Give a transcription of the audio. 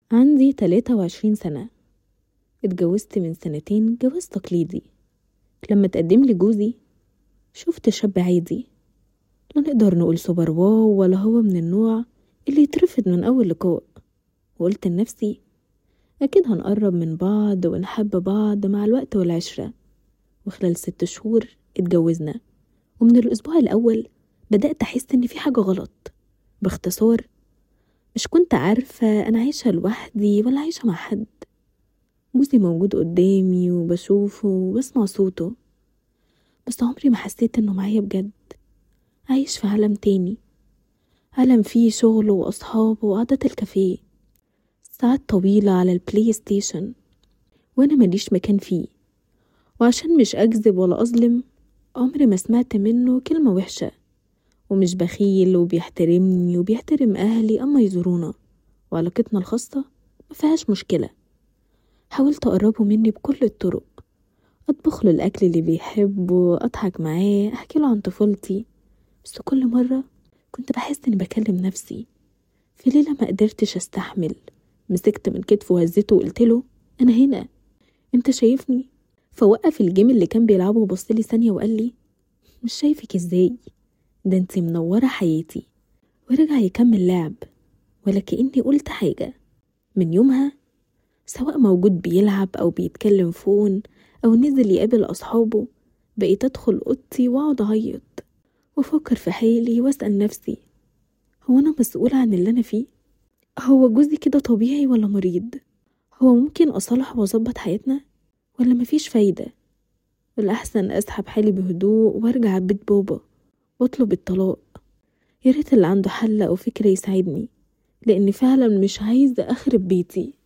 عندي تلاتة وعشرين سنة اتجوزت من سنتين جواز تقليدي لما تقدم لي جوزي شفت شاب عادي لا نقدر نقول سوبر واو ولا هو من النوع اللي يترفض من أول لقاء وقلت لنفسي أكيد هنقرب من بعض ونحب بعض مع الوقت والعشرة وخلال ست شهور اتجوزنا ومن الأسبوع الأول بدأت أحس إن في حاجة غلط باختصار مش كنت عارفة أنا عايشة لوحدي ولا عايشة مع حد جوزي موجود قدامي وبشوفه وبسمع صوته بس عمري ما حسيت إنه معايا بجد عايش في عالم تاني عالم فيه شغله وأصحابه وقعدات الكافيه ساعات طويلة على البلاي ستيشن وأنا مليش مكان فيه وعشان مش أكذب ولا أظلم عمري ما سمعت منه كلمة وحشة ومش بخيل وبيحترمني وبيحترم أهلي أما يزورونا وعلاقتنا الخاصة مفيهاش مشكلة حاولت أقربه مني بكل الطرق أطبخ له الأكل اللي بيحبه أضحك معاه أحكي له عن طفولتي بس كل مرة كنت بحس إني بكلم نفسي في ليلة ما قدرتش أستحمل مسكت من كتفه وهزيته وقلت له أنا هنا أنت شايفني فوقف الجيم اللي كان بيلعبه وبصلي ثانية وقال لي مش شايفك ازاي ده انتي منورة حياتي ورجع يكمل لعب ولا كأني قلت حاجة من يومها سواء موجود بيلعب أو بيتكلم فون أو نزل يقابل أصحابه بقيت أدخل أوضتي وأقعد أعيط وأفكر في حالي وأسأل نفسي هو أنا مسؤولة عن اللي أنا فيه؟ هو جوزي كده طبيعي ولا مريض؟ هو ممكن أصلح وأظبط حياتنا؟ ولا مفيش فايدة؟ الأحسن أسحب حالي بهدوء وأرجع بيت بابا وأطلب الطلاق ياريت اللي عنده حل أو فكرة يساعدني لأني فعلا مش عايزة أخرب بيتي